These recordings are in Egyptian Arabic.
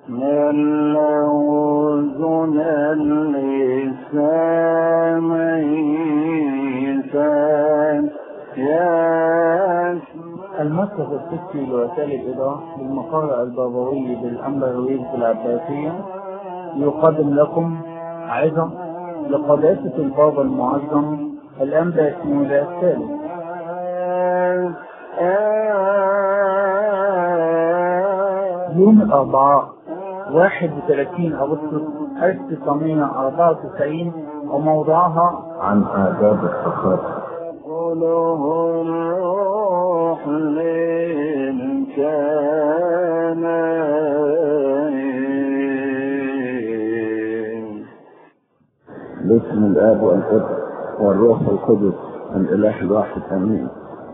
من لوزن اللسان المسلك الفكري لوسائل الإيضاح بالمقارئ البابوي بالأنبروية العباسية يقدم لكم عظم لقداسة البابا المعظم الأنبا اسمه الثالث يوم الأربعاء 31 أغسطس 1994 وموضوعها عن آداب الثقافة قوله الروح للكنائن باسم الآب والابن والروح القدس الإله الواحد آمين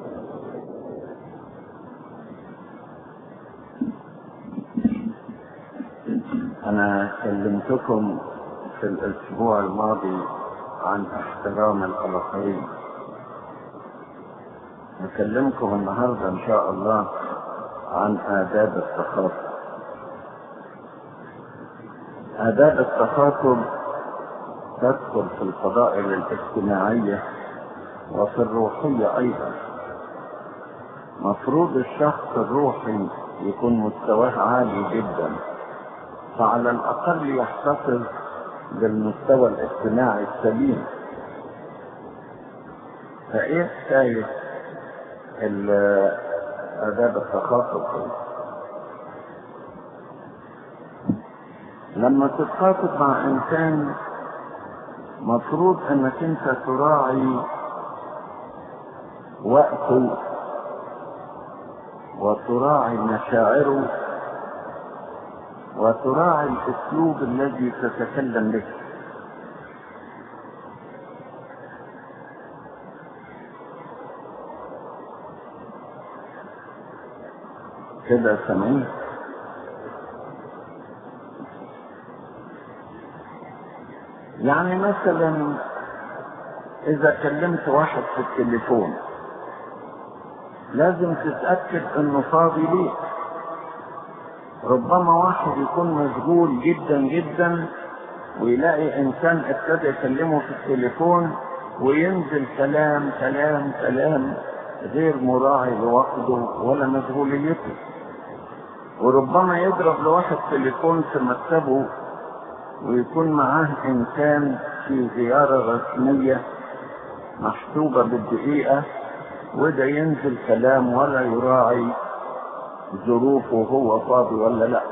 أنا كلمتكم في الأسبوع الماضي عن احترام الآخرين نكلمكم النهاردة إن شاء الله عن آداب التخاطب آداب التخاطب تدخل في الفضائل الاجتماعية وفي الروحية أيضا مفروض الشخص الروحي يكون مستواه عالي جدا فعلى الأقل يحتفظ بالمستوى الاجتماعي السليم فإيه حكاية ال- آداب التخاطب دي؟ لما تتخاطب مع إنسان مفروض انك انت تراعي وقته وتراعي مشاعره وتراعي الاسلوب الذي تتكلم به كده سامعين يعني مثلا اذا كلمت واحد في التليفون لازم تتأكد انه فاضي ليك ربما واحد يكون مشغول جدا جدا ويلاقي انسان ابتدى يكلمه في التليفون وينزل كلام كلام كلام غير مراعي لوقته ولا مشغوليته وربما يضرب لواحد تليفون في مكتبه ويكون معاه انسان في زيارة رسمية محسوبة بالدقيقة وده ينزل كلام ولا يراعي ظروفه هو فاضي ولا لا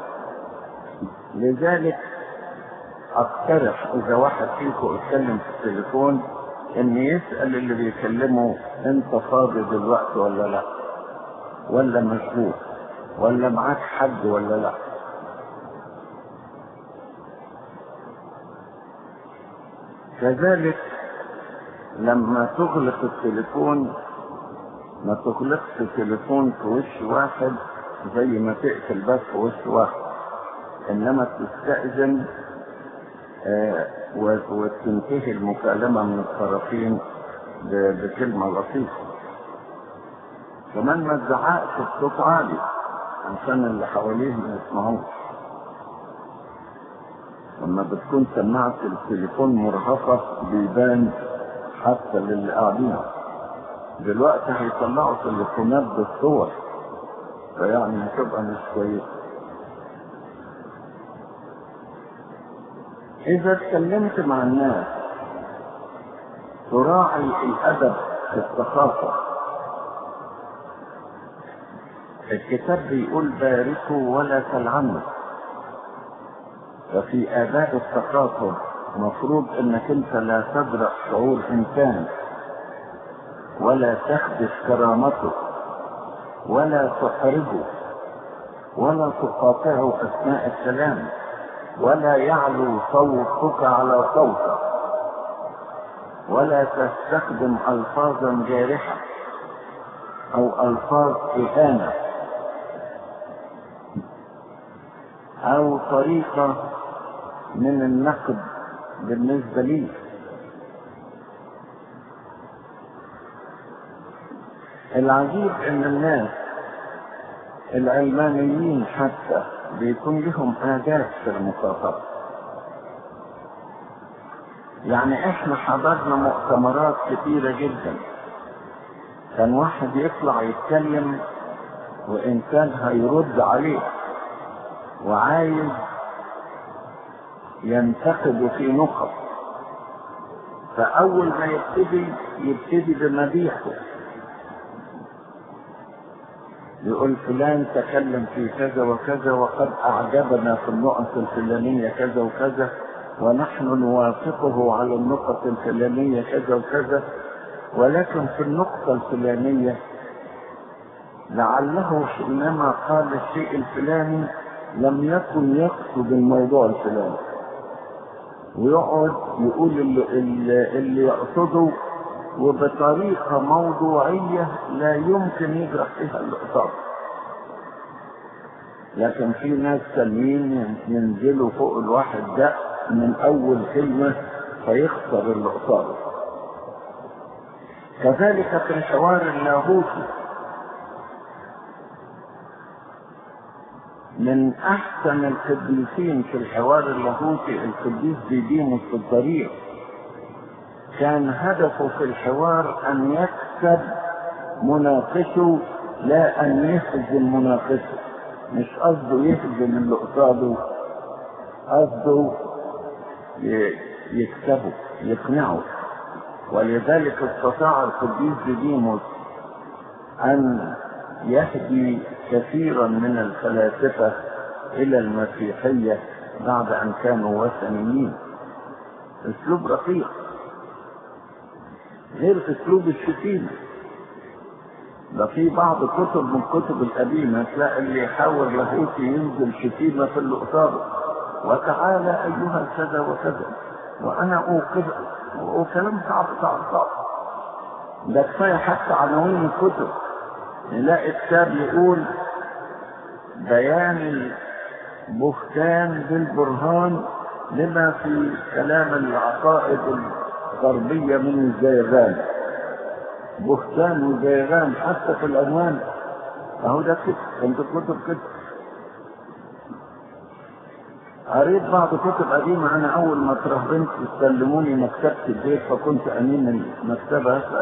لذلك اقترح اذا واحد فيكم اتكلم في التليفون ان يسأل اللي بيكلمه انت فاضي دلوقتي ولا لا ولا مشغول ولا معاك حد ولا لا كذلك لما تغلق التليفون ما تغلقش التليفون في وش واحد زي ما تقفل بس في وش واحد انما تستأذن آه، و- وتنتهي المكالمة من الطرفين ب- بكلمة لطيفة كمان ما تزعقش بصوت عالي عشان اللي حواليه ما يسمعوش لما بتكون سماعة التليفون مرهقة بيبان حتى للي قاعدين دلوقتي هيطلعوا تليفونات بالصور فيعني هتبقى مش كويسة إذا اتكلمت مع الناس تراعي الأدب في الثقافة الكتاب بيقول باركوا ولا تلعنوا ففي آداب الثقافة مفروض انك انت لا تجرح شعور انسان ولا تخدش كرامته ولا تحرجه ولا تقاطعه اثناء الكلام ولا يعلو صوتك على صوته ولا تستخدم الفاظا جارحه او الفاظ اهانه او طريقه من النقد بالنسبه لي العجيب ان الناس العلمانيين حتى بيكون لهم آداب في المخاطبة يعني احنا حضرنا مؤتمرات كتيرة جدا كان واحد يطلع يتكلم وإنسان هيرد عليه وعايز ينتقد في نقط فأول ما يبتدي يبتدي بمديحه يقول فلان تكلم في كذا وكذا وقد أعجبنا في النقط الفلانية كذا وكذا ونحن نوافقه على النقط الفلانية كذا وكذا ولكن في النقطة الفلانية لعله حينما قال الشيء الفلاني لم يكن يقصد الموضوع الفلاني ويقعد يقول اللي, اللي, اللي يقصده وبطريقة موضوعية لا يمكن يجرح فيها الإقصاد لكن في ناس تانيين ينزلوا فوق الواحد ده من أول كلمة فيخسر اللي قصاده كذلك في الحوار اللاهوتي من احسن القديسين في الحوار اللاهوتي القديس ديديموس في الطريق كان هدفه في الحوار ان يكسب مناقشه لا ان يهزم مناقشه مش قصده يهزم اللي قصاده قصده يكسبه يقنعه ولذلك استطاع القديس ديديموس ان يهدي كثيرا من الفلاسفة إلى المسيحية بعد أن كانوا وثنيين أسلوب رقيق غير أسلوب الشتيمة ده في بعض كتب من الكتب القديمة تلاقي اللي يحاول لاهوتي ينزل شتيمة في اللي قصاده وتعالى أيها كذا وكذا وأنا أوقف وكلام صعب صعب صعب ده كفاية حتى عناوين الكتب نلاقي كتاب يقول بيان البهتان بالبرهان لما في كلام العقائد الغربية من الزيغان بهتان وزيغان حتى في العنوان اهو ده كده كنت كتب كده قريت بعض كتب قديمة أنا أول ما ترهبنت استلموني مكتبة البيت فكنت أمين المكتبة ف...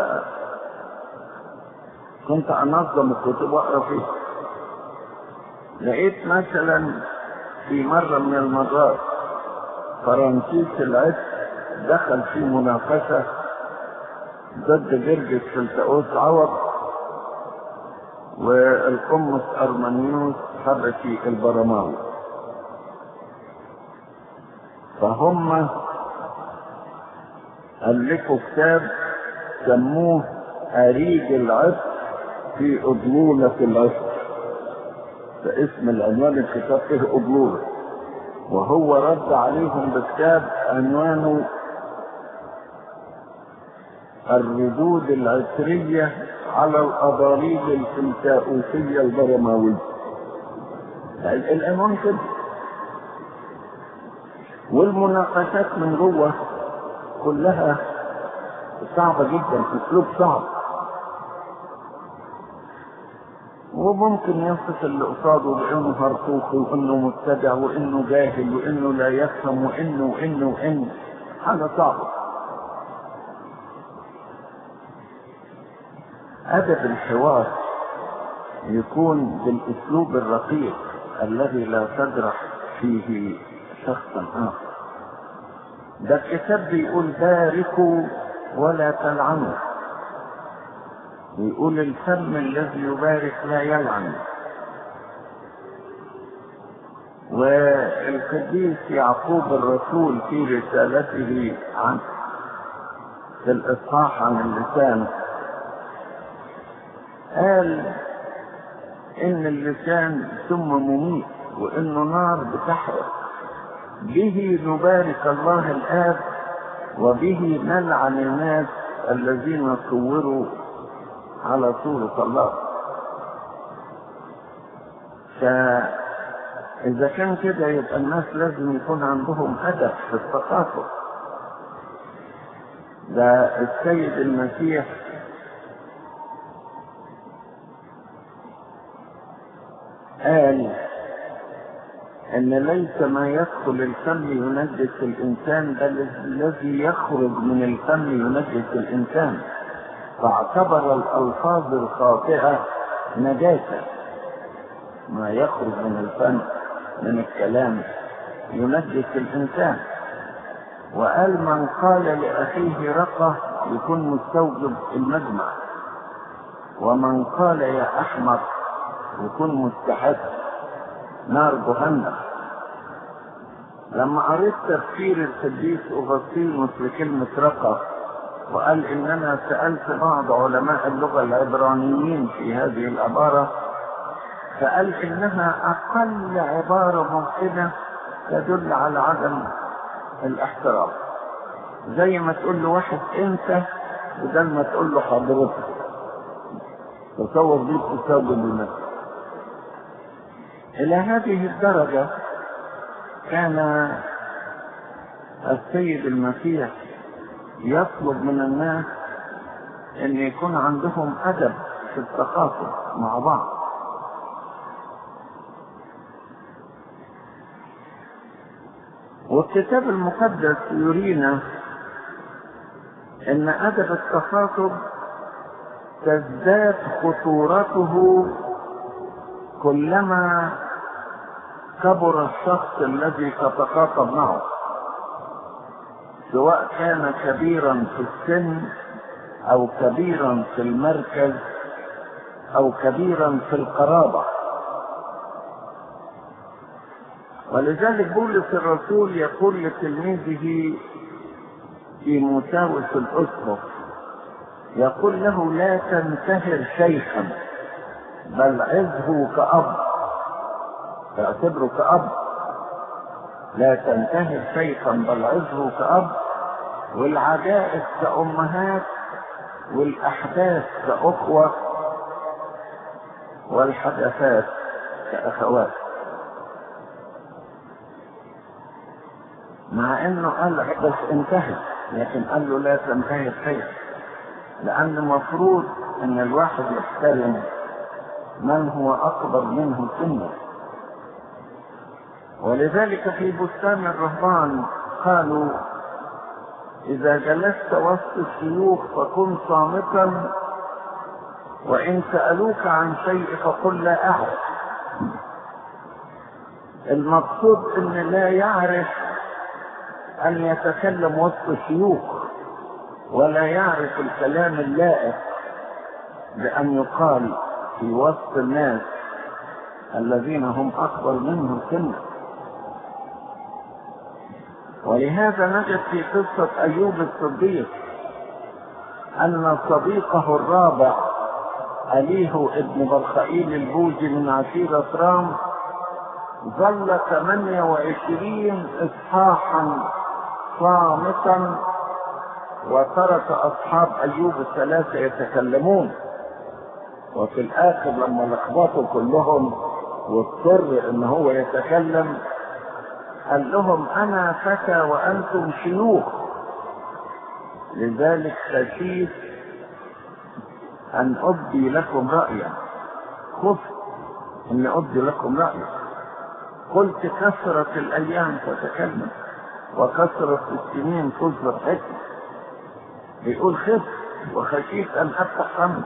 كنت انظم الكتب واقرا فيها لقيت مثلا في مرة من المرات فرانسيس العز دخل في مناقشة ضد جرجس فلتقوس عوض والقمص أرمنيوس حبشي البرماوي فهم ألفوا كتاب سموه أريج العصر في أضلولة العصر فاسم العنوان الكتاب فيه أضلولة وهو رد عليهم بكتاب عنوانه الردود العصرية على الأضاريب الفلتاؤوسية البرماوية العنوان كده والمناقشات من جوه كلها صعبة جدا اسلوب صعب وممكن يصف اللي قصاده بانه هرطوخ وانه مبتدع وانه جاهل وانه لا يفهم وانه وانه وانه حاجه صعبه ادب الحوار يكون بالاسلوب الرقيق الذي لا تجرح فيه شخصا اخر ده الكتاب بيقول باركوا ولا تلعنوا ويقول الفم الذي يبارك لا يلعن والقديس يعقوب الرسول في رسالته عن في الإصحاح عن اللسان قال إن اللسان ثم مميت وإنه نار بتحرق به نبارك الله الآب وبه نلعن الناس الذين صوروا على صورة الله فإذا كان كده يبقى الناس لازم يكون عندهم هدف في الثقافة ده السيد المسيح قال ان ليس ما يدخل الفم ينجس الانسان بل الذي يخرج من الفم ينجس الانسان فاعتبر الالفاظ الخاطئه نجاسه ما يخرج من الفم من الكلام ينجس الانسان وقال من قال لاخيه رقه يكون مستوجب المجمع ومن قال يا احمق يكون مستحق نار جهنم لما قريت تفسير القديس اغسطينوس لكلمه رقه وقال اننا سالت بعض علماء اللغه العبرانيين في هذه العباره فقال انها اقل عباره ممكنه تدل على عدم الاحترام زي ما تقول له واحد انت بدل ما تقول له حضرتك تصور دي تستوجب لنفسك الى هذه الدرجه كان السيد المسيح يطلب من الناس ان يكون عندهم ادب في التخاطب مع بعض والكتاب المقدس يرينا ان ادب التخاطب تزداد خطورته كلما كبر الشخص الذي تتخاطب معه سواء كان كبيرا في السن او كبيرا في المركز او كبيرا في القرابه ولذلك بولس الرسول يقول لتلميذه تيموثاوس الاسقف يقول له لا تنتهر شيخا بل عزه كأب تعتبره كأب لا تنتهر شيخا بل عزه كأب والعجائز كأمهات والأحداث كأخوة والحدثات كأخوات مع انه قال بس انتهى لكن قال له لا تنتهي الخير لان المفروض ان الواحد يحترم من هو اكبر منه سنا ولذلك في بستان الرهبان قالوا اذا جلست وسط الشيوخ فكن صامتا وان سالوك عن شيء فقل لا اعرف المقصود ان لا يعرف ان يتكلم وسط الشيوخ ولا يعرف الكلام اللائق بان يقال في وسط الناس الذين هم اكبر منه سنا ولهذا نجد في قصة أيوب الصديق أن صديقه الرابع أليه ابن برخائيل البوزي من عشيرة رام ظل 28 إصحاحا صامتا وترك أصحاب أيوب الثلاثة يتكلمون وفي الآخر لما لخبطوا كلهم واضطر إن هو يتكلم قال لهم أنا فتى وأنتم شيوخ لذلك خشيت أن أبدي لكم رأيا خفت أن أبدي لكم رأيا قلت كثرت الأيام تتكلم وكثرت السنين تصدر حكمة بيقول خفت وخشيت أن أفتح فمي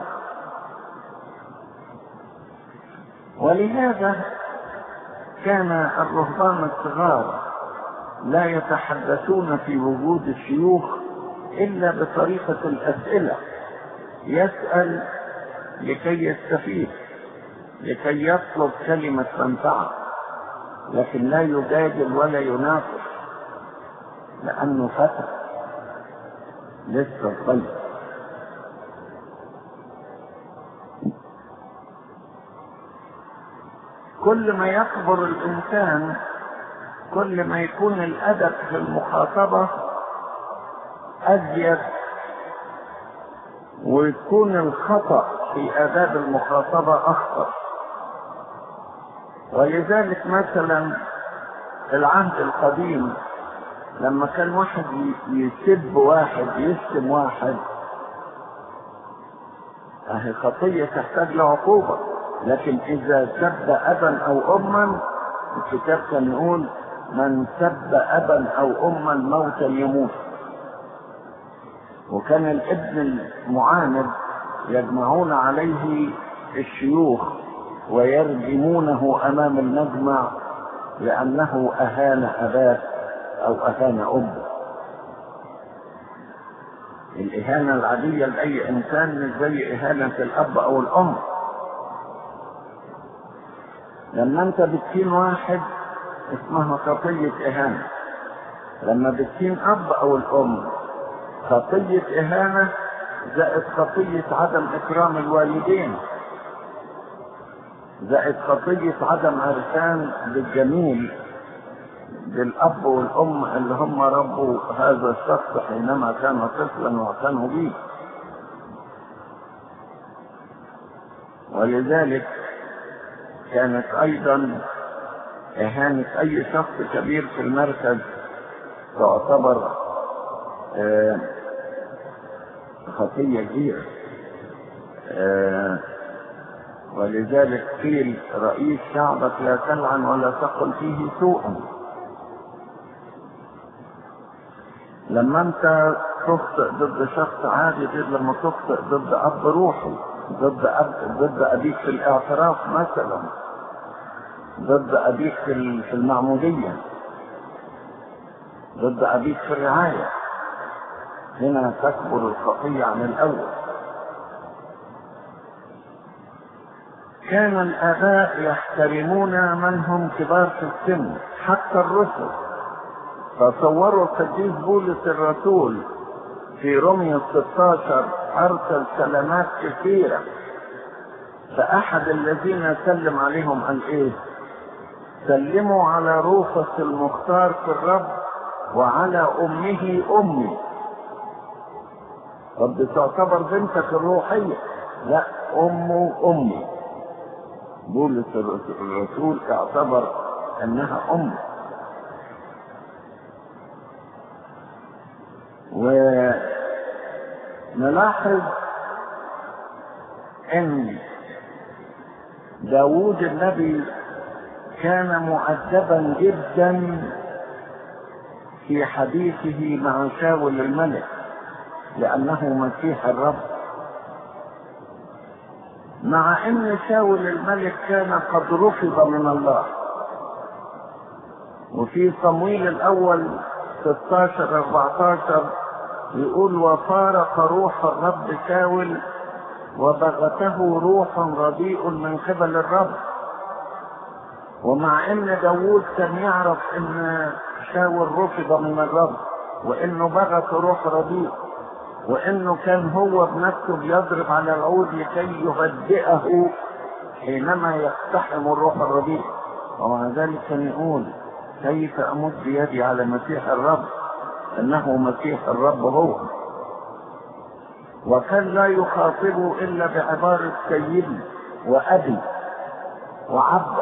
ولهذا كان الرهبان الصغار لا يتحدثون في وجود الشيوخ إلا بطريقة الأسئلة يسأل لكي يستفيد لكي يطلب كلمة منفعة لكن لا يجادل ولا يناقش لأنه فتى لسه صغير كل ما يكبر الإنسان كل ما يكون الأدب في المخاطبة أزيد ويكون الخطأ في آداب المخاطبة أخطر ولذلك مثلا في العهد القديم لما كان واحد يسب واحد يشتم واحد اهي خطية تحتاج لعقوبة لكن اذا سب ابا او اما الكتاب كان يقول من سب أبا أو أما موتا يموت وكان الابن المعاند يجمعون عليه الشيوخ ويرجمونه أمام المجمع لأنه أهان أباه أو أهان أمه الإهانة العادية لأي إنسان مش زي إهانة الأب أو الأم لما أنت بتكين واحد اسمها خطية إهانة لما بتكين أب أو الأم خطية إهانة زائد خطية عدم إكرام الوالدين زائد خطية عدم عرفان بالجميل بالأب والأم اللي هم ربوا هذا الشخص حينما كان طفلا واعتنوا به ولذلك كانت أيضا إهانة أي شخص كبير في المركز تعتبر آه خطية كبيرة آه ولذلك قيل رئيس شعبك لا تلعن ولا تقل فيه سوءا لما انت تخطئ ضد شخص عادي غير لما تخطئ ضد اب روحي ضد اب ضد ابيك في الاعتراف مثلا ضد ابيك في في المعموديه ضد ابيك في الرعايه هنا تكبر الخطيه عن الاول كان الآباء يحترمون من هم كبار في السن حتى الرسل تصوروا القديس بولس الرسول في رومية 16 أرسل كلمات كثيرة فأحد الذين سلم عليهم قال إيه؟ سلموا على روفس المختار في الرب وعلى أمه أمي طب تعتبر بنتك الروحية لا أمه أمي بولس الرسول اعتبر انها ام ونلاحظ ان داوود النبي كان مؤدبا جدا في حديثه مع شاول الملك لانه مسيح الرب مع ان شاول الملك كان قد رفض من الله وفي صمويل الاول 16 14 يقول وفارق روح الرب شاول وبغته روح رديء من قبل الرب ومع ان داوود كان يعرف ان شاول رفض من الرب وانه بغت روح رديء وانه كان هو بنفسه بيضرب على العود لكي يهدئه حينما يقتحم الروح الرديء ومع ذلك كان يقول كيف امد بيدي على مسيح الرب انه مسيح الرب هو وكان لا يخاطبه الا بعباره سيدي وابي وعبد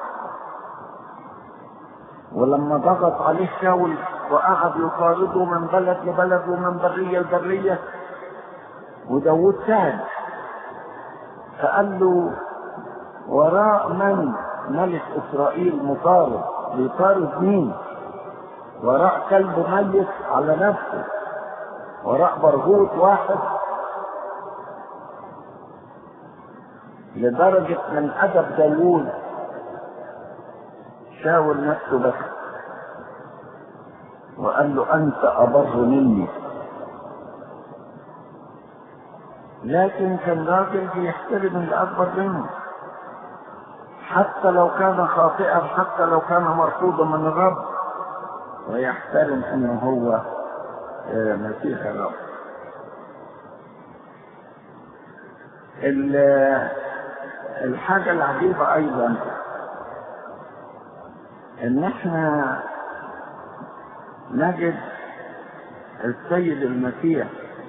ولما ضغط عليه شاول وقعد يطارده من بلد لبلد ومن برية لبرية وداود سعد فقال له وراء من ملك إسرائيل مطارد بيطارد مين وراء كلب ميت على نفسه وراء برغوث واحد لدرجة من أدب داوود شاول نفسه بس وقال له أنت أبر مني لكن كان راجل بيحترم اللي أكبر منه حتى لو كان خاطئا حتى لو كان مرفوضا من الرب ويحترم انه هو مسيح الرب الحاجة العجيبة أيضا إن إحنا نجد السيد المسيح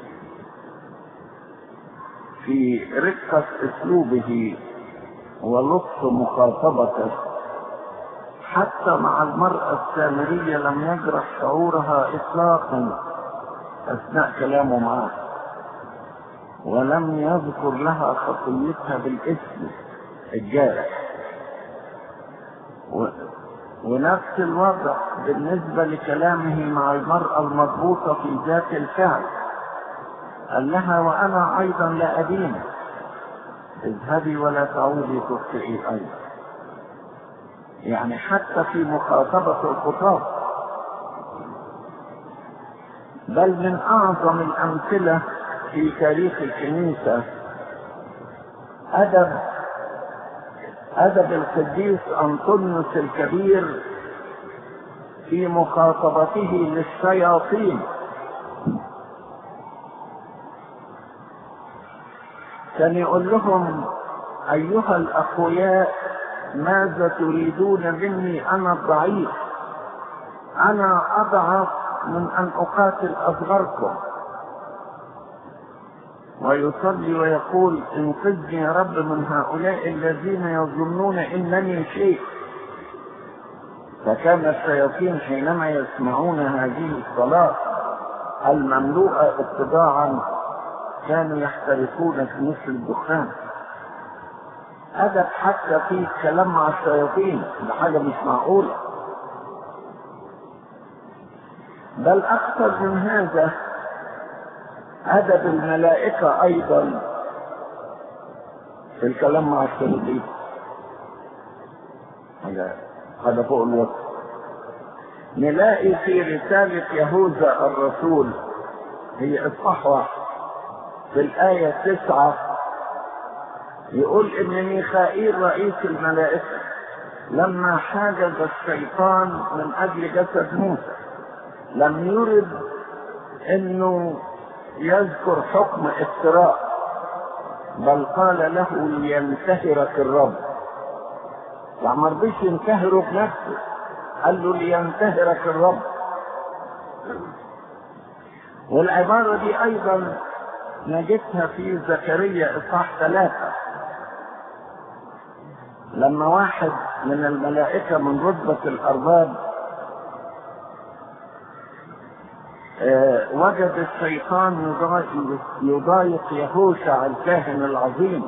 في رقة أسلوبه ولطف مخاطبته حتى مع المرأة السامرية لم يجرح شعورها إطلاقا أثناء كلامه معه ولم يذكر لها خطيتها بالاسم الجارح ونفس الوضع بالنسبة لكلامه مع المرأة المضبوطة في ذات الفعل قال لها وأنا أيضا لا أدين اذهبي ولا تعودي تخطئي أيضا يعني حتى في مخاطبة الخطاب بل من أعظم الأمثلة في تاريخ الكنيسة أدب أدب القديس أنطونيوس الكبير في مخاطبته للشياطين كان يقول لهم أيها الأقوياء ماذا تريدون مني أنا الضعيف أنا أضعف من أن أقاتل أصغركم ويصلي ويقول انقذني يا رب من هؤلاء الذين يظنون انني شيء فكان الشياطين حينما يسمعون هذه الصلاة المملوءة اتباعا كانوا يحترقون في مثل الدخان أدب حتى في الكلام مع الشياطين ده حاجة مش معقولة بل أكثر من هذا أدب الملائكة أيضا في الكلام مع الشياطين هذا هذا فوق الوصف نلاقي في رسالة يهوذا الرسول هي إصحاح واحد في الآية تسعة يقول إن ميخائيل رئيس الملائكة لما حاجز الشيطان من أجل جسد موسى لم يرد إنه يذكر حكم افتراء بل قال له لينتهرك الرب يعني ما رضيش ينتهره بنفسه قال له لينتهرك الرب والعبارة دي أيضا نجدها في زكريا إصحاح ثلاثة لما واحد من الملائكة من رتبة الأرباب آه وجد الشيطان يضايق, يضايق يهوشع الكاهن العظيم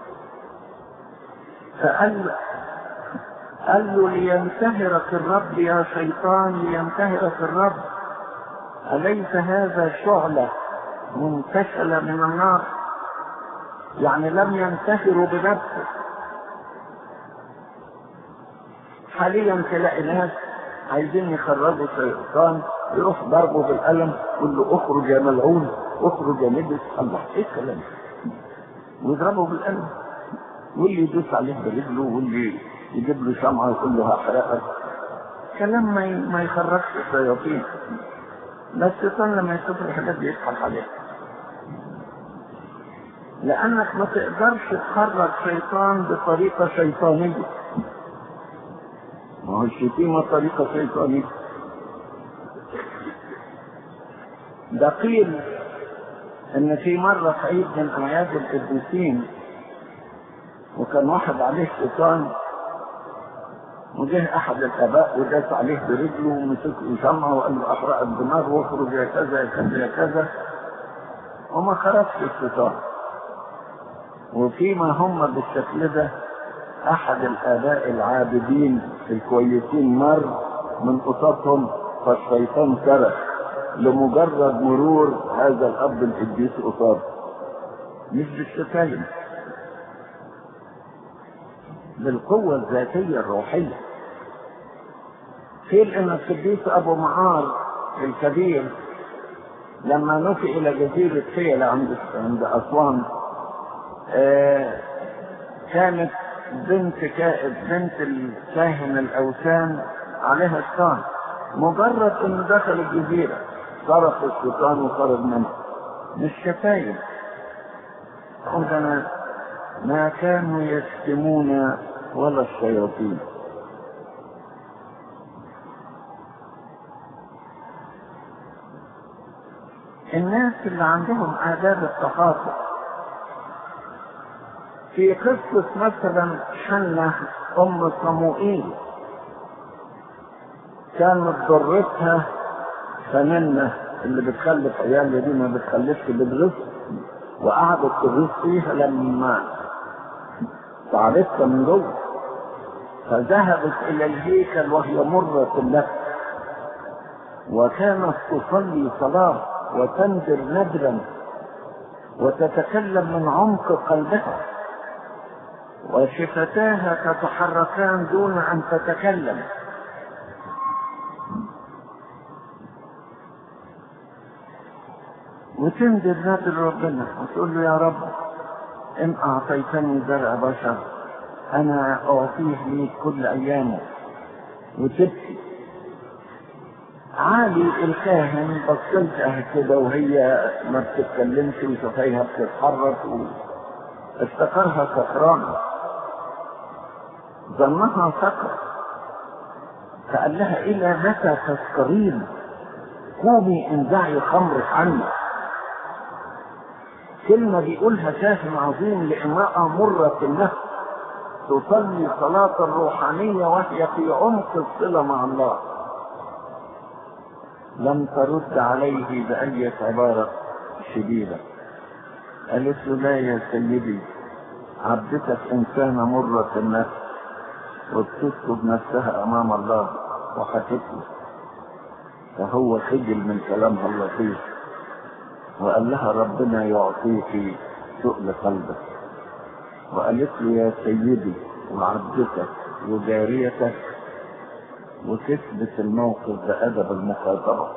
فقال قال له لينتهرك الرب يا شيطان لينتهرك الرب أليس هذا شعلة منتشلة من النار يعني لم ينتهروا بنفسه حاليا تلاقي ناس عايزين يخرجوا الشيطان يروح ضربه بالقلم يقول له اخرج يا ملعون اخرج يا نجس الله ايه الكلام ويضربه بالقلم واللي يدوس عليه برجله واللي يجيب له شمعه يقول له هحرقك كلام ما ما يخرجش الشياطين بس الشيطان لما يشوف الحاجات دي يضحك عليها لانك ما تقدرش تخرج شيطان بطريقه شيطانيه ما هو الشتيمه طريقه شيطانيه ده قيل ان في مرة في عيد من اعياد القديسين وكان واحد عليه شيطان وجه احد الاباء وداس عليه برجله ومسكه وشمعه وقال له احرق الدماغ واخرج يا كذا يا كذا يا كذا وما خرجش الشيطان وفيما هم بالشكل ده احد الاباء العابدين الكويسين مر من قصتهم فالشيطان صرخ لمجرد مرور هذا الاب القديس قصاده مش بالشتايم بالقوة الذاتية الروحية قيل ان القديس ابو معار الكبير لما نفي الى جزيرة فيلة عند عند اسوان آه كانت بنت كائد بنت الكاهن الاوثان عليها شيطان مجرد انه دخل الجزيرة صرخ الشيطان وخرج منه مش شتايم عندنا ما كانوا يشتمون ولا الشياطين الناس اللي عندهم آداب التخاطب في قصة مثلا حنة أم صموئيل كانت ضرتها فننة اللي بتخلف عيال دي ما بتخلفش بتغص وقعدت تغص فيها لما تعبتها من جوه فذهبت إلى الهيكل وهي مرة النفس وكانت تصلي صلاة وتنذر ندرا وتتكلم من عمق قلبها وشفتاها تتحركان دون أن تتكلم وتنذر نادر ربنا وتقول له يا رب إن أعطيتني زرع بشر أنا أعطيه ليك كل أيامه وتبكي عالي الكاهن بصلتها كده وهي ما بتتكلمش وشفايها بتتحرك افتكرها سكرانة ظنها سكر فقال لها إلى متى تسكرين قومي انزعي خمرك عني كلمة بيقولها كاهن عظيم لامرأة مرة النفس تصلي صلاة روحانية وهي في عمق الصلة مع الله لم ترد عليه بأية عبارة شديدة قالت له لا يا سيدي عبدتك إنسانة مرة النفس وبتسكب نفسها أمام الله وحكت له فهو خجل من كلامها اللطيف وقال لها ربنا يعطيك سؤل قلبك وقالت له يا سيدي وعبدتك وجاريتك وتثبت الموقف بأدب المخاطبة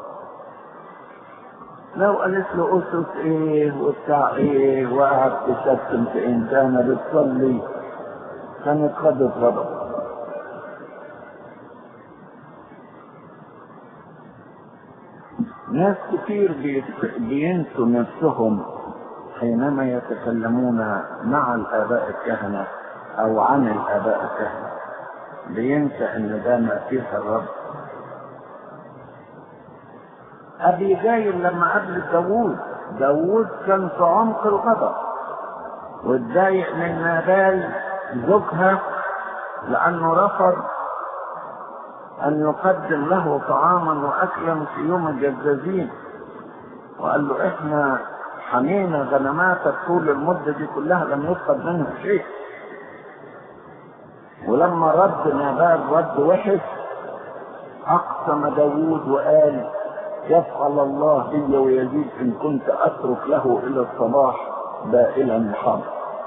لو قالت له أسس إيه وبتاع إيه وقعد تشتم في إنسانة بتصلي كانت خدت غضب ناس كتير بيت- بينسوا نفسهم حينما يتكلمون مع الآباء الكهنة أو عن الآباء الكهنة بينسى إن ده ما فيه الرب أبي جايل لما قابل داوود داوود كان في عمق الغضب واتضايق من نابال زوجها لأنه رفض أن يقدم له طعاما وأكلا في يوم الجزازين وقال له إحنا حمينا غنماتك طول المدة دي كلها لم يفقد منها شيء ولما رد نابال رد وحش أقسم داوود وقال يفعل الله بي ويزيد إن كنت أترك له إلى الصباح بائلا محمد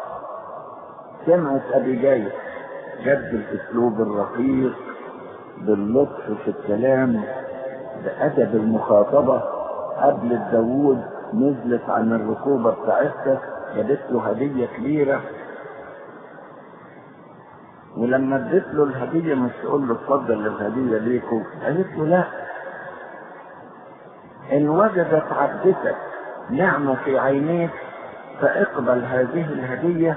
سمعت أبي جاي جد الأسلوب الرقيق باللطف في الكلام بأدب المخاطبة قبل داوود نزلت عن الركوبة بتاعتها جابت له هدية كبيرة ولما اديت له الهدية مش تقول له اتفضل الهدية ليكم قالت له لا إن وجدت عبدتك نعمة في عينيك فاقبل هذه الهدية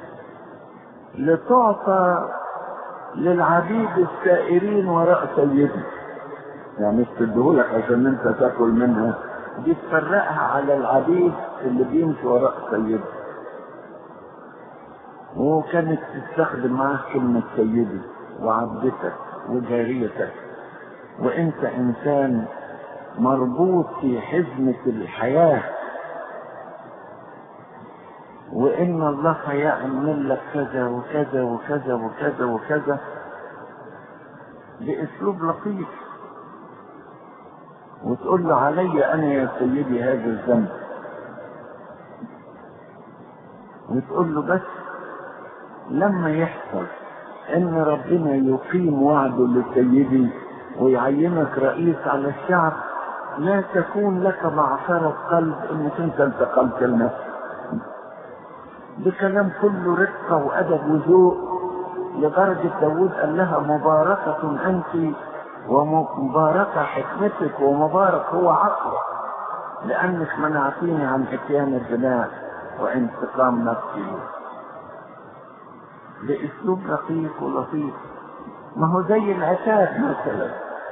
لتعطى للعبيد السائرين وراء سيدنا يعني مش تديهولك عشان انت تاكل منها دي تفرقها على العبيد اللي بيمشي وراء سيدنا وكانت تستخدم معاه كلمة سيدي وعبدتك وجاريتك وانت انسان مربوط في حزمة الحياة وإن الله هيعمل لك كذا وكذا وكذا وكذا وكذا بأسلوب لطيف وتقول له علي أنا يا سيدي هذا الذنب وتقول له بس لما يحصل ان ربنا يقيم وعده لسيدي ويعينك رئيس على الشعب لا تكون لك معصرة قلب انك انت انتقلت لنفسك بكلام كله رقة وأدب وذوق لدرجة داود قال لها مباركة أنت ومباركة حكمتك ومبارك هو عقلك لأنك منعتيني عن إتيان الزنا وانتقام نفسي بأسلوب رقيق ولطيف ما هو زي العتاب مثلا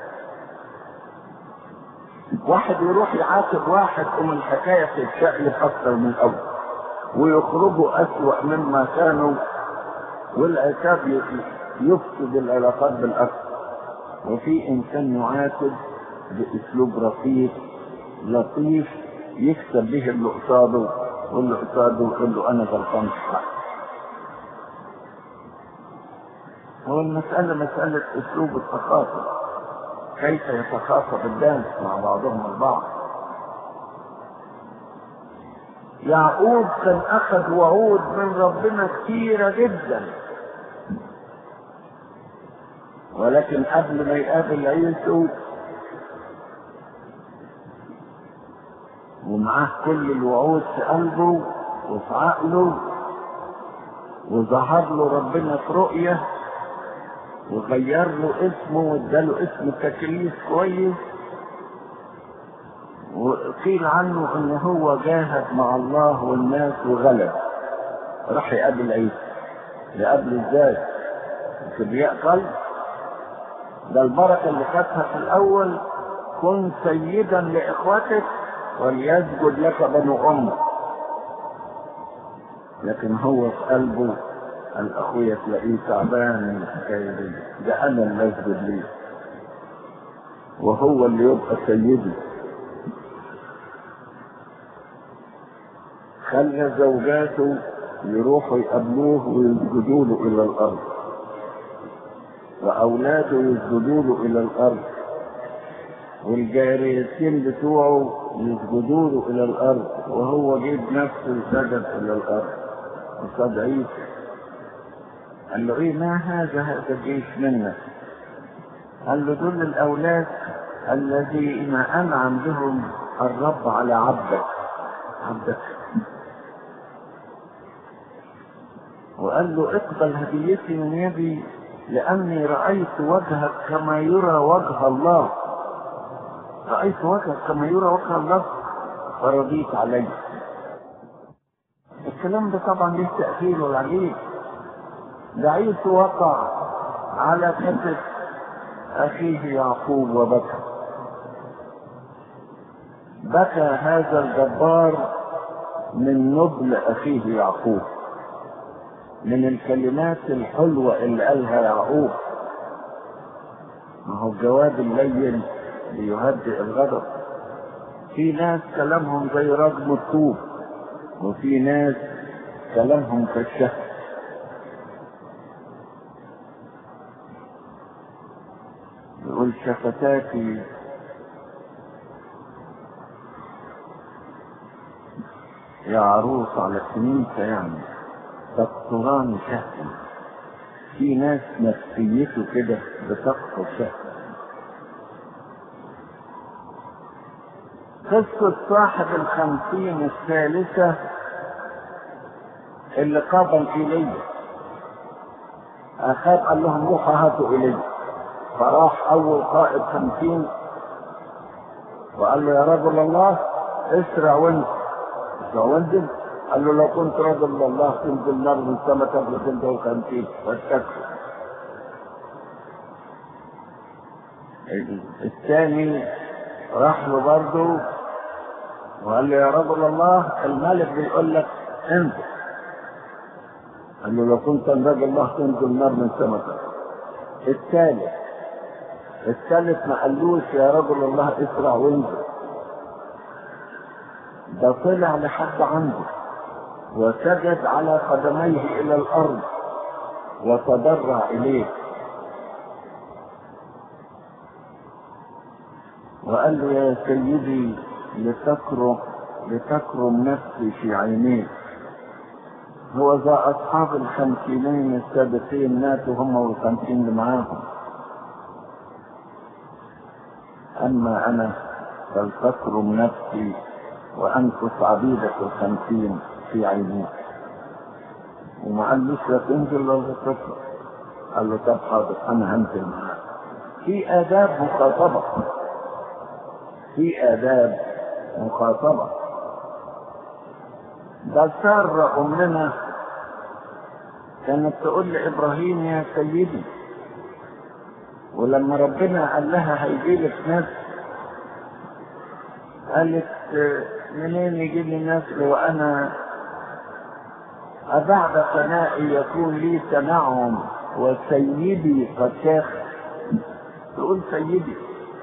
واحد يروح يعاتب واحد ام الحكايه تتشقلب اكثر من الاول ويخرجوا اسوأ مما كانوا والعتاب يفسد العلاقات بالاكثر وفي انسان يعاتب باسلوب رقيق لطيف يكسب به اللي قصاده واللي قصاده يقول له انا غلطان في حقك هو المسألة مسألة أسلوب التخاطب كيف يتخاطب الناس مع بعضهم البعض يعقوب كان أخذ وعود من ربنا كثيرة جدا ولكن قبل ما يقابل عيسو ومعاه كل الوعود في قلبه وفي عقله وظهر له ربنا في رؤية وغير له اسمه واداله اسم تكليف كويس وقيل عنه ان هو جاهد مع الله والناس وغلب راح يقابل عيسى يقابله ازاي؟ كبرياء قلب ده البركة اللي خدها في الأول كن سيدا لإخوتك وليسجد لك بنو أمك لكن هو في قلبه الأخوية تلاقيه تعبان من الحكاية دي ده أنا اللي أسجد ليه وهو اللي يبقى سيدي خلى زوجاته يروحوا يقابلوه ويسجدوا له إلى الأرض وأولاده يسجدوا له إلى الأرض والجاريتين بتوعه يسجدوا له إلى الأرض وهو جيب نفسه سجد إلى الأرض قصاد عيسى قال له إيه ما هذا هذا الجيش منك قال له دول الأولاد الذين أنعم بهم الرب على عبدك عبدك وقال له اقبل هديتي من يدي لأني رأيت وجهك كما يرى وجه الله رأيت وجهك كما يرى وجه الله فرضيت عليه الكلام ده طبعا ليه تأثير والعجيب ده عيسى وقع على كتف أخيه يعقوب وبكى بكى هذا الجبار من نبل أخيه يعقوب من الكلمات الحلوة اللي قالها يعقوب ما هو الجواب اللين بيهدئ الغضب في ناس كلامهم زي رجم الطوب وفي ناس كلامهم كالشهر يقول شفتاتي يا عروس على سنين يعني تقطران شهر في ناس نفسيته كده بتقطر شهر قصة صاحب الخمسين الثالثة اللي قابل إلي أخاب قال لهم روحوا هاتوا إلي فراح أول قائد خمسين وقال له يا رجل الله اسرع وانزل اسرع وانزل قال له لو كنت رجل الله تنزل نار من السماء تبلغ انت وخمسين واستكفر الثاني راح له برضه وقال له يا رجل الله الملك بيقول لك انزل قال له لو كنت رجل الله تنزل نار من السماء الثالث الثالث ما قالوش يا رجل الله اسرع وانزل ده طلع لحد عنده وسجد على قدميه الى الارض وتضرع اليه وقال له يا سيدي لتكرم لتكرم نفسي في عينيك هو ذا اصحاب الخمسينين السابقين ماتوا هم والخمسين اللي معاهم اما انا فلتكرم نفسي وانفس عبيدك الخمسين في عينيك وما قالوش لا تنزل ولا تطلع قال له طب حاضر انا هنزل معاك في اداب مخاطبه في آداب مخاطبة ده سارة أمنا كانت تقول لإبراهيم يا سيدي ولما ربنا قال لها هيجي لك ناس قالت منين يجي لي نسل وأنا أبعد ثنائي يكون لي تنعم وسيدي قد شاخ تقول سيدي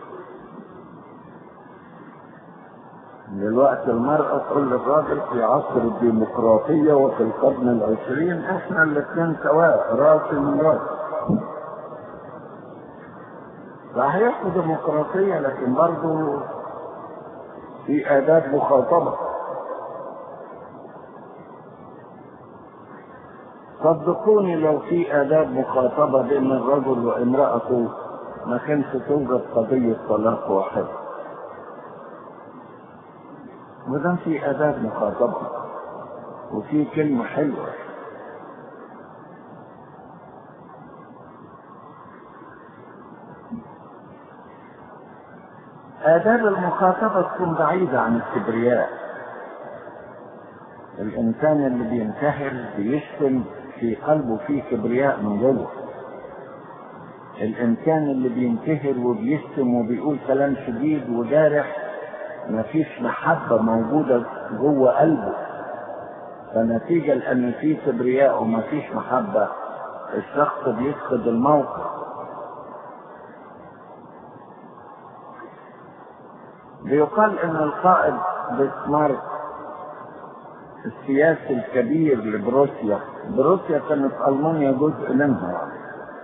دلوقتي المرأة تقول للراجل في عصر الديمقراطية وفي القرن العشرين احنا الاثنين سواء راس من راس صحيح ديمقراطية لكن برضه في آداب مخاطبة صدقوني لو في آداب مخاطبة بين الرجل وامرأته ما كانش توجد قضية طلاق واحد وده في آداب مخاطبة وفي كلمة حلوة آداب المخاطبة تكون بعيدة عن الكبرياء الإنسان اللي بينتحر بيشتم في قلبه فيه كبرياء من جوه الإنسان اللي بينتحر وبيشتم وبيقول كلام شديد وجارح مفيش محبة موجودة جوه قلبه فنتيجة لأن فيه كبرياء ومفيش محبة الشخص بيفقد الموقف بيقال ان القائد بسمارك السياسي الكبير لبروسيا بروسيا كانت المانيا جزء منها يعني.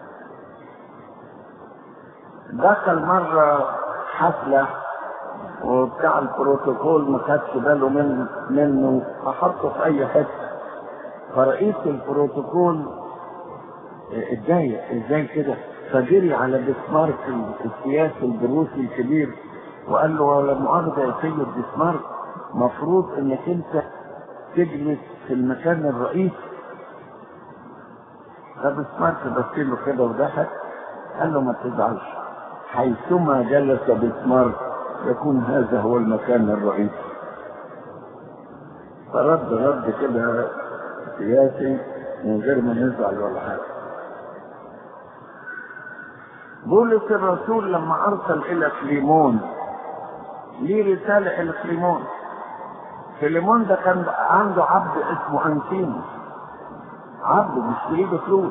دخل مرة حفلة وبتاع البروتوكول ما خدش باله من منه فحطه في اي حته فرئيس البروتوكول اتضايق ازاي كده فجري على بسمارك السياسي البروسي الكبير وقال له ولا مؤاخذة يا سيد بسمارك مفروض انك انت تجلس في المكان الرئيسي فبسمارك بص له كده وضحك قال له ما تزعلش حيثما جلس بسمارك يكون هذا هو المكان الرئيسي فرد رد كده سياسي من غير ما نزعل ولا حاجه بولس الرسول لما ارسل الى فليمون ليه رسالة إلى فليمون فليمون ده كان عنده عبد اسمه أنسيموس عبد بيشتريه بفلوس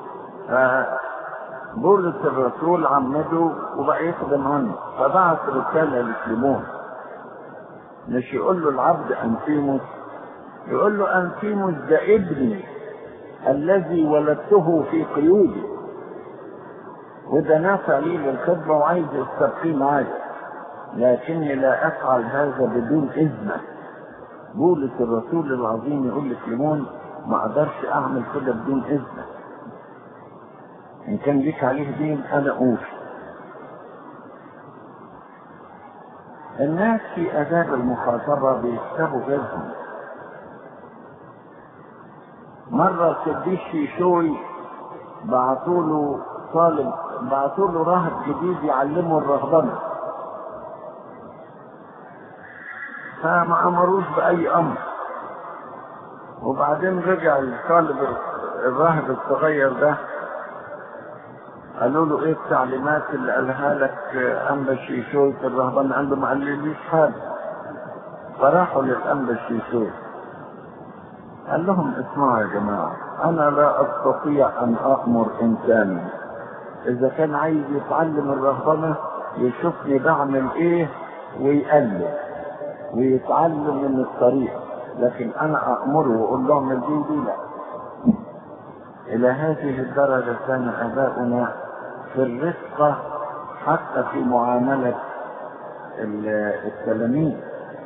بولس الرسول عمده وبقى يخدم عنه فبعت رسالة لفليمون مش يقول له العبد أنسيموس يقول له أنسيموس ده ابني الذي ولدته في قيودي وده نافع لي للخدمة وعايز يستبقيه معايا لكني لا افعل هذا بدون اذنك بولس الرسول العظيم يقول لفليمون ما اقدرش اعمل كده بدون اذنك ان كان ليك عليه دين انا اوفي الناس في اداب المخاطبه بيكسبوا غيرهم مرة قديس شيشوي بعتوا له طالب بعتوا له راهب جديد يعلمه الرهبنه فما امروش باي امر وبعدين رجع الطالب الراهب الصغير ده قالوا له ايه التعليمات اللي قالها لك انبا شيشوي في الرهبان قال له ما قاليش حاجه فراحوا للانبا شيشوي قال لهم اسمعوا يا جماعه انا لا استطيع ان امر انسانا اذا كان عايز يتعلم الرهبنه يشوفني بعمل ايه ويقلد ويتعلم من الطريق لكن انا امره واقول لهم دي دي لا الى هذه الدرجه كان اباؤنا في الرفقه حتى في معامله التلاميذ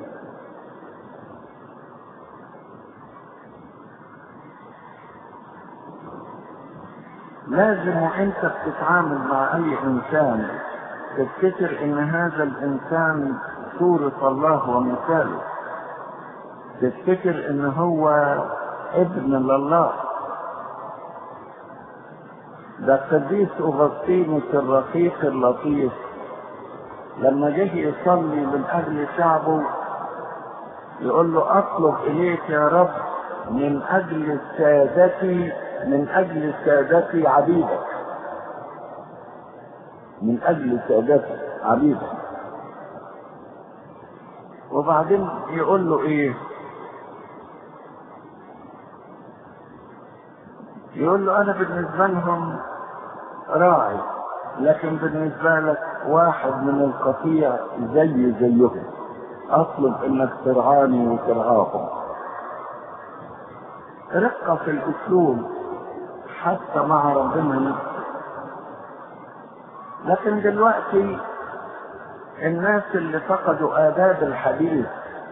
لازم وانت بتتعامل مع اي انسان تفتكر ان هذا الانسان صورة الله ومثاله تفتكر ان هو ابن لله ده القديس اغسطينوس الرقيق اللطيف لما جه يصلي من اجل شعبه يقول له اطلب اليك يا رب من اجل سادتي من اجل سادتي عبيدك من اجل سادتي عبيدك وبعدين يقول له ايه يقول له انا بالنسبه لهم راعي لكن بالنسبه لك واحد من القطيع زي زيهم اطلب انك ترعاني وترعاهم رقة في الاسلوب حتى مع ربنا نفسه لكن دلوقتي الناس اللي فقدوا آداب الحديث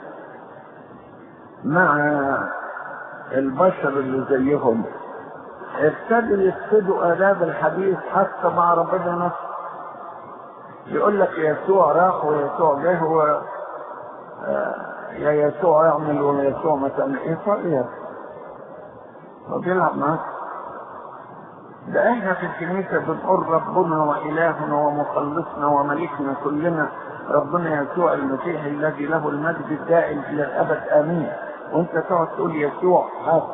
مع البشر اللي زيهم ابتدوا يفقدوا آداب الحديث حتى مع ربنا نفسه يقول لك يسوع راح ويسوع جه و آه، يا يسوع اعمل ويسوع ما تعمل ايه فرق وبيلعب معاك ده احنا في الكنيسة بنقول ربنا وإلهنا ومخلصنا وملكنا كلنا ربنا يسوع المسيح الذي له المجد الدائم إلى الأبد آمين وأنت تقعد تقول يسوع هذا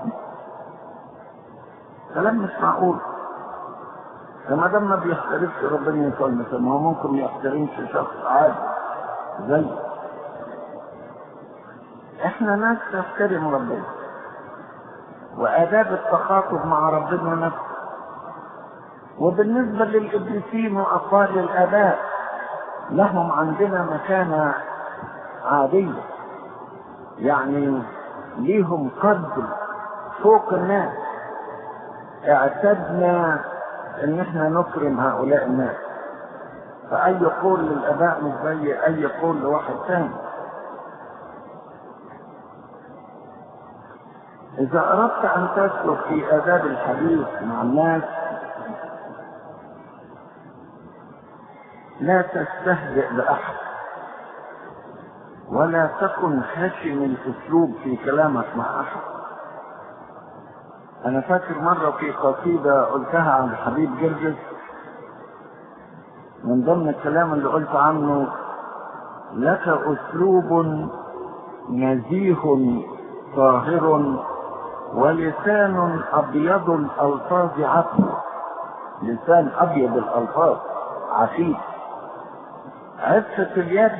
كلام مش معقول فما دام ما بيحترمش ربنا يسوع المسيح ما هو ممكن ما يحترمش شخص عادي زي احنا ناس تحترم ربنا وآداب التخاطب مع ربنا نفسه وبالنسبة للإبليسيين وأطفال الآباء لهم عندنا مكانة عادية يعني ليهم قدر فوق الناس اعتدنا ان احنا نكرم هؤلاء الناس فأي قول للآباء مش زي أي قول لواحد ثاني إذا أردت أن تسلك في آداب الحديث مع الناس لا تستهزئ بأحد ولا تكن خشن الأسلوب في كلامك مع أحد أنا فاكر مرة في قصيدة قلتها عن حبيب جرجس من ضمن الكلام اللي قلت عنه لك أسلوب نزيه طاهر ولسان أبيض الألفاظ عفو لسان أبيض الألفاظ عفيف عفة اليد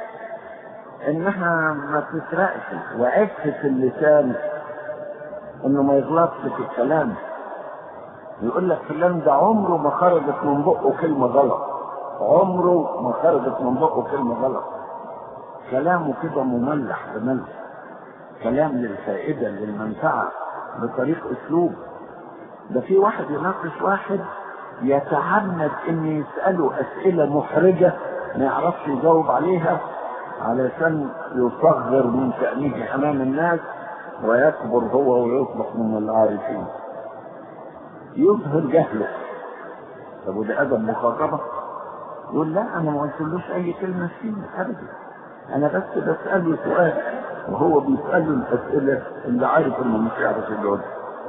إنها ما تسرقش وعفة اللسان إنه ما يغلطش في الكلام يقول لك فلان ده عمره ما خرجت من بقه كلمة غلط عمره ما خرجت من بقه كلمة غلط كلامه كده مملح بملح كلام للفائدة للمنفعة بطريق أسلوب ده في واحد يناقش واحد يتعمد ان يسأله أسئلة محرجة ما يعرفش يجاوب عليها علشان يصغر من شأنه أمام الناس ويكبر هو ويصبح من العارفين يظهر جهله طب وده أدب مخاطبة يقول لا أنا ما قلتلوش أي كلمة فيه أبدا أنا بس بسأله سؤال وهو بيسأله الأسئلة اللي عارف إنه مش يعرف يجاوب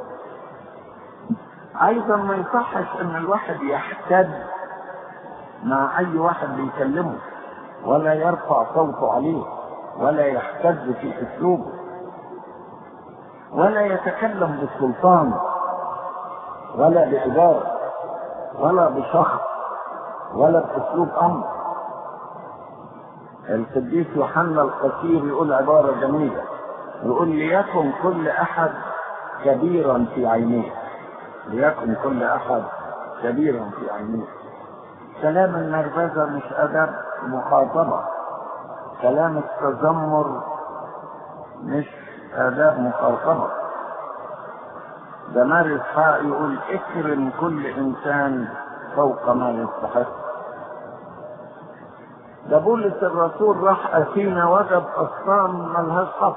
أيضا ما يصحش إن الواحد يحتد مع أي واحد بيكلمه ولا يرفع صوته عليه ولا يحتد في أسلوبه ولا يتكلم بالسلطان ولا بإدارة ولا بشخص ولا بأسلوب أمر القديس يوحنا القصير يقول عبارة جميلة يقول ليكن كل أحد كبيرا في عينيه ليكن كل أحد كبيرا في عينيه كلام النرفزة مش أدب مخاطبة كلام التذمر مش آداب مخاطبة ده ماري إسحاق يقول اكرم كل إنسان فوق ما يستحق ده بولس الرسول راح أثينا وجد أصنام ملهاش حق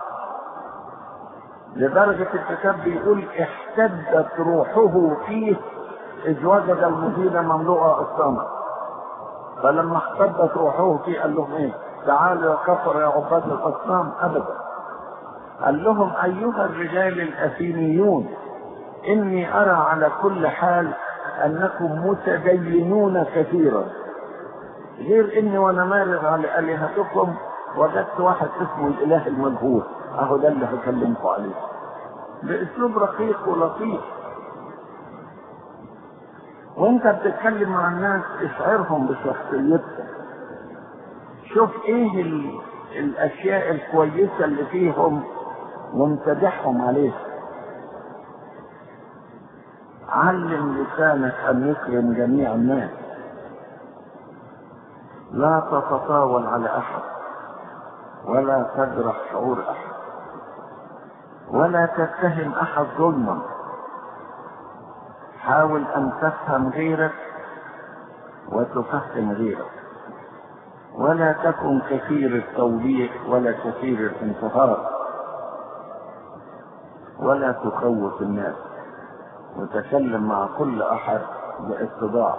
لدرجة الكتاب بيقول احتدت روحه فيه إذ وجد المدينة مملوءة أصناما فلما احتدت روحه فيه قال لهم ايه تعالوا يا كفر يا عباد الأصنام أبدا قال لهم أيها الرجال الأثينيون إني أرى على كل حال أنكم متدينون كثيرا غير إني وأنا مارغ على آلهتكم وجدت واحد اسمه الإله المجهول أهو ده اللي هكلمكم عليه بأسلوب رقيق ولطيف وانت بتتكلم مع الناس اشعرهم بشخصيتك شوف ايه ال... الاشياء الكويسة اللي فيهم وامتدحهم عليها علم لسانك ان يكرم جميع الناس لا تتطاول على احد ولا تجرح شعور احد ولا تتهم احد ظلما حاول ان تفهم غيرك وتفهم غيرك ولا تكن كثير التوبيخ ولا كثير الانتهار ولا تخوف الناس وتكلم مع كل احد باتضاع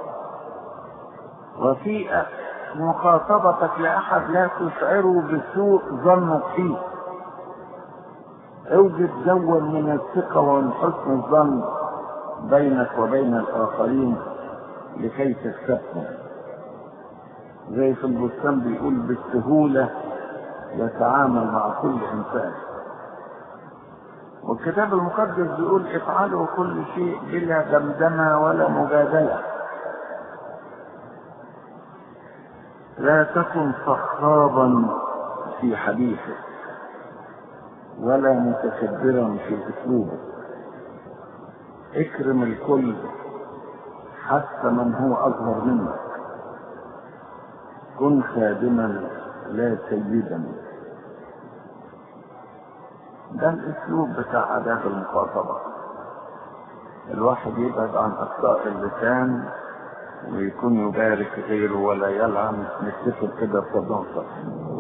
وفي مخاطبتك لاحد لا تشعره بسوء ظنك فيه اوجد جوا من الثقه ومن حسن الظن بينك وبين الاخرين لكي تكسبهم زي في البستان بيقول بالسهوله يتعامل مع كل انسان والكتاب المقدس بيقول افعلوا كل شيء بلا دمدمه ولا مجادله لا تكن صخابا في حديثك ولا متكبرا في اسلوبك اكرم الكل حتى من هو اصغر منك كن خادما لا سيدا ده الاسلوب بتاع اداب المخاطبه الواحد يبعد عن اخطاء اللسان ويكون يبارك غيره ولا يلعن نكتفي كده بتنصر